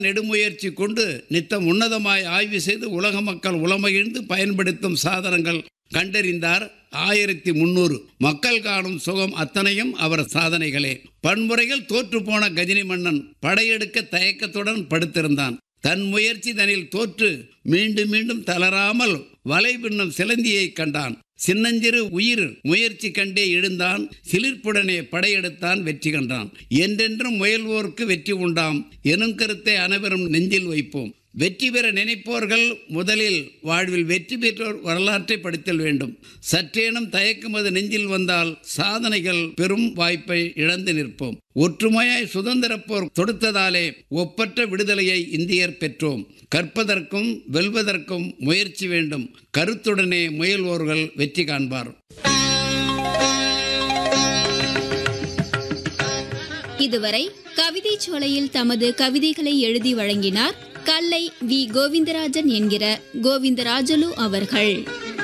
நெடுமுயற்சி கொண்டு நித்தம் உன்னதமாய் ஆய்வு செய்து உலக மக்கள் உளமகிழ்ந்து பயன்படுத்தும் சாதனங்கள் கண்டறிந்தார் ஆயிரத்தி முன்னூறு மக்கள் காணும் சுகம் அத்தனையும் அவர் சாதனைகளே பன்முறைகள் தோற்றுப்போன கஜினி மன்னன் படையெடுக்க தயக்கத்துடன் படுத்திருந்தான் தன் முயற்சி தனில் தோற்று மீண்டும் மீண்டும் தளராமல் வலை பின்னும் சிலந்தியை கண்டான் சின்னஞ்சிறு உயிர் முயற்சி கண்டே எழுந்தான் சிலிர்ப்புடனே படையெடுத்தான் வெற்றி கண்டான் என்றென்றும் முயல்வோர்க்கு வெற்றி உண்டாம் எனும் கருத்தை அனைவரும் நெஞ்சில் வைப்போம் வெற்றி பெற நினைப்போர்கள் முதலில் வாழ்வில் வெற்றி பெற்றோர் வரலாற்றை படித்தல் வேண்டும் சற்றேனும் தயக்கம் அது நெஞ்சில் வந்தால் சாதனைகள் பெரும் வாய்ப்பை இழந்து நிற்போம் ஒற்றுமையாய் சுதந்திர போர் தொடுத்ததாலே ஒப்பற்ற விடுதலையை இந்தியர் பெற்றோம் கற்பதற்கும் வெல்வதற்கும் முயற்சி வேண்டும் கருத்துடனே முயல்வோர்கள் வெற்றி காண்பார் இதுவரை கவிதை சோலையில் தமது கவிதைகளை எழுதி வழங்கினார் கல்லை வி கோவிந்தராஜன் என்கிற கோவிந்தராஜலு அவர்கள்